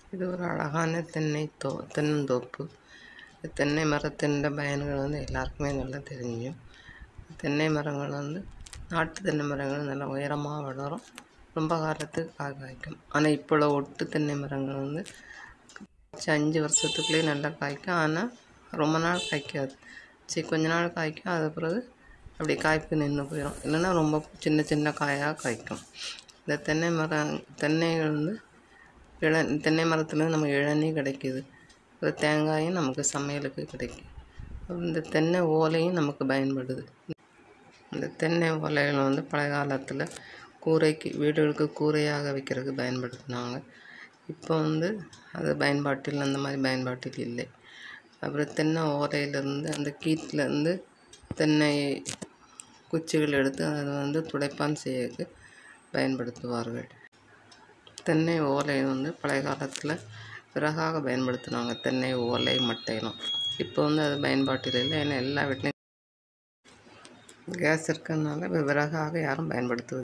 இது ஒரு அழகான தென்னை தோ தென்னந்தோப்பு தென்னை மரத்தின் பயன்கள் வந்து எல்லாருக்குமே நல்லா தெரியும் தென்னை மரங்கள் வந்து நாட்டு தென்னை மரங்கள் நல்லா உயரமாக வளரும் ரொம்ப காலத்துக்கு காய் காய்க்கும் ஆனால் இப்போ உள்ள ஒட்டு தென்னை மரங்கள் வந்து அஞ்சு வருஷத்துக்குள்ளேயே நல்லா காய்க்கும் ஆனால் ரொம்ப நாள் காய்க்காது சரி கொஞ்ச நாள் காய்க்கும் அது பிறகு அப்படி காய்ப்பு நின்று போயிடும் இல்லைன்னா ரொம்ப சின்ன சின்ன காயாக காய்க்கும் இந்த தென்னை மரம் தென்னைகள் வந்து இள தென்னை மரத்துலேருந்து நமக்கு இளநீ கிடைக்கிது ஒரு தேங்காயும் நமக்கு சமையலுக்கு கிடைக்கும் இந்த தென்னை ஓலையும் நமக்கு பயன்படுது இந்த தென்னை ஓலைகள் வந்து பழைய காலத்தில் கூரைக்கு வீடுகளுக்கு கூரையாக வைக்கிறதுக்கு பயன்படுத்தினாங்க இப்போ வந்து அது பயன்பாட்டில் அந்த மாதிரி பயன்பாட்டில் இல்லை அப்புறம் தென்னை ஓலையிலேருந்து அந்த கீற்றுலேருந்து தென்னை குச்சிகள் எடுத்து அதை வந்து துடைப்பான் செய்யறதுக்கு பயன்படுத்துவார்கள் தென்னை ஓலை வந்து பழைய காலத்தில் விறகாக பயன்படுத்தினாங்க தென்னை ஓலை மட்டையெல்லாம் இப்போ வந்து அது பயன்பாட்டில் இல்லை ஏன்னா எல்லா வீட்லேயும் கேஸ் இருக்கிறதுனால இப்போ விறகாக யாரும் பயன்படுத்துவது